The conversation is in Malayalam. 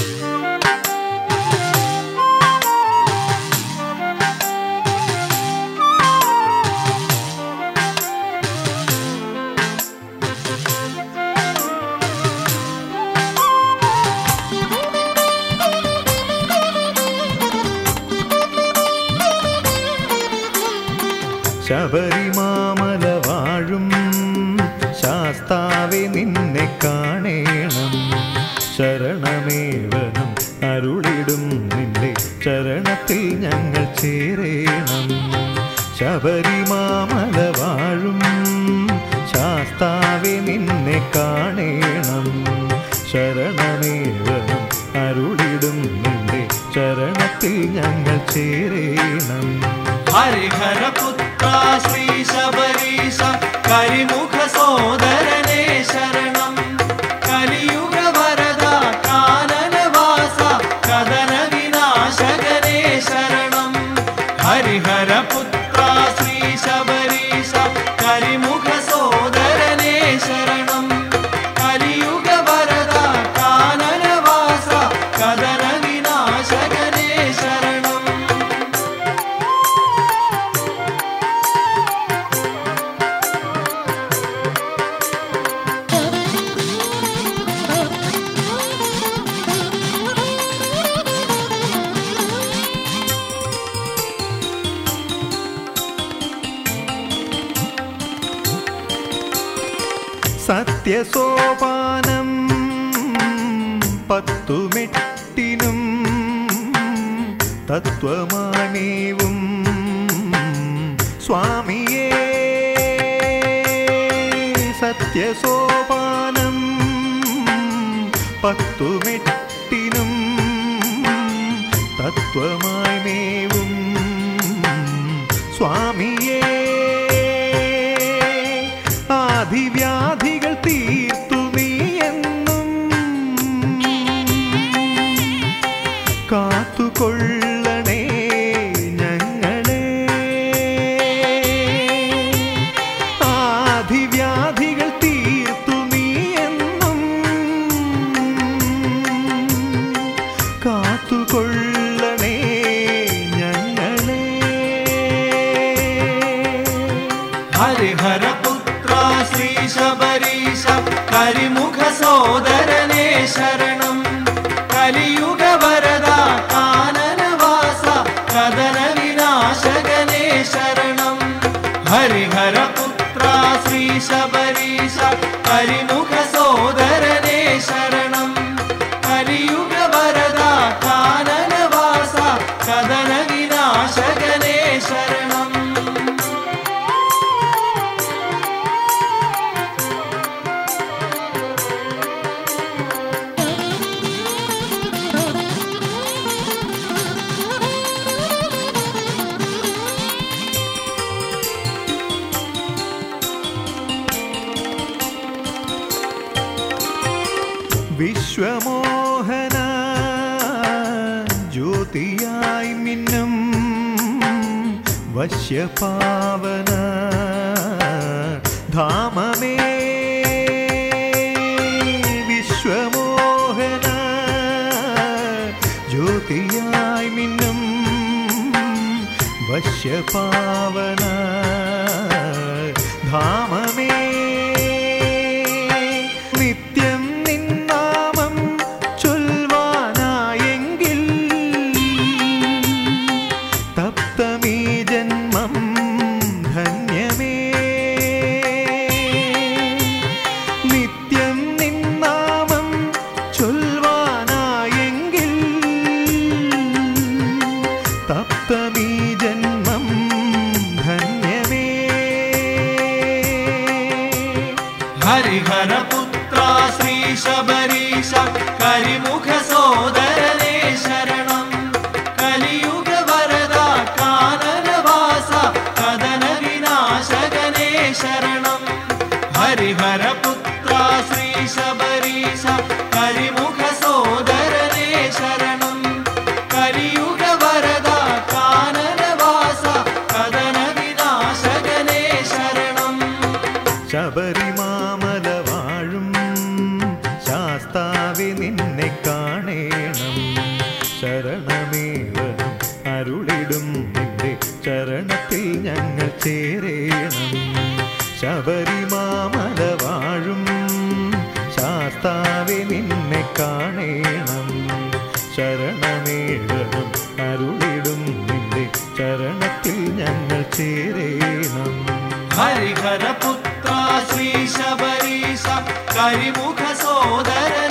ശബരിമാമല വാഴും ശാസ്താവെ നിന്നെ കാണേണം ശരണമേവനം അരുളിടും നിന്റെ ചരണത്തിൽ ഞങ്ങൾ ചേരേണം ശബരിമാമല വാഴും ശാസ്താവെ നിന്നെ കാണേണം ശരണമേവനം അരുളിടും നിന്റെ ചരണത്തിൽ ഞങ്ങൾ ചേരേണം ഹരിഹരപുത്ര ശ്രീ ശബരീശ കരിമുഖ സോദരനേ ശരണം കലിയുഗ വരദ കാനനവാസ കദന വിനാശകനേ ശരണം ഹരിഹരപുത്ര ശ്രീ ശബരീശ കരിമുഖ സോദരനേ ശരണം കലിയുഗ വരദ കാനനവാസ കദന വിനാശകനേ ശരണം സത്യസോപാനം പത്തുമെട്ടിനും തത്വമാനേവും സ്വാമിയേ സത്യസോപാനം പത്തുമെട്ടിനും തത്വമായി മേവും സ്വാമിയേ ആദിവ്യാധികൾ തീർത്തു നീ എന്നും കാത്തുകൊള്ളണേ ഞങ്ങളെ ആദിവ്യാധികൾ തീർത്തു നീ എന്നും കാത്തുകൊള്ളണേ ഞങ്ങളെ ഹരിഹരപുത്ര ശ്രീ ശബരീശ കരിമുഖ സോദരനേ ശരണം കലിയുഗ വരദ കാനനവാസ കദന വിനാശകനേ ശരണം ഹരിഹരപുത്ര ശ്രീ ശബരീശ കരിമുഖ സോദരനേ ശരണം കലിയുഗ വരദ കാനനവാസ കദന വിനാശകനേ ശരണം വിശ്വമോഹന ജ്യോതിയായി മിന്നും വശ്യപാവന ധാമമേ വിശ്വമോഹന ജ്യോതിയായി മിന്നും വശ്യപാവന ധാമമേ നിത്യം നിന്നാമം ചൊൽവാനായെങ്കിൽ തപ്തമീ ജന്മം ധന്യമേ നിത്യം നിന്നാമം ചൊൽവാനായെങ്കിൽ തപ്തമീ ജന്മം ധന്യമേ ഹരിഹരപുത്ര ശ്രീ ശബരീശ കരിമുഖ സോദരനേ ശരണം കലിയുഗ വരദ കാനനവാസ കദന വിനാശകനേ ശരണം ഹരിഹരപുത്ര ശ്രീ ശബരീശ കരിമുഖ സോദരനേ ശരണം കലിയുഗ വരദ കാനനവാസ കദന വിനാശകനേ ശരണം ശബരിമാമല വാഴും ശാസ്താവി നിന്നെ കാണേണം കാണേണം ശരണമേഴനും അരുളിടും നിന്റെ ചരണത്തിൽ ഞങ്ങൾ ചേരേണം ഹരിഹരപുത്ര ശ്രീ ശബരീശ കരിമുഖ സോദരനേ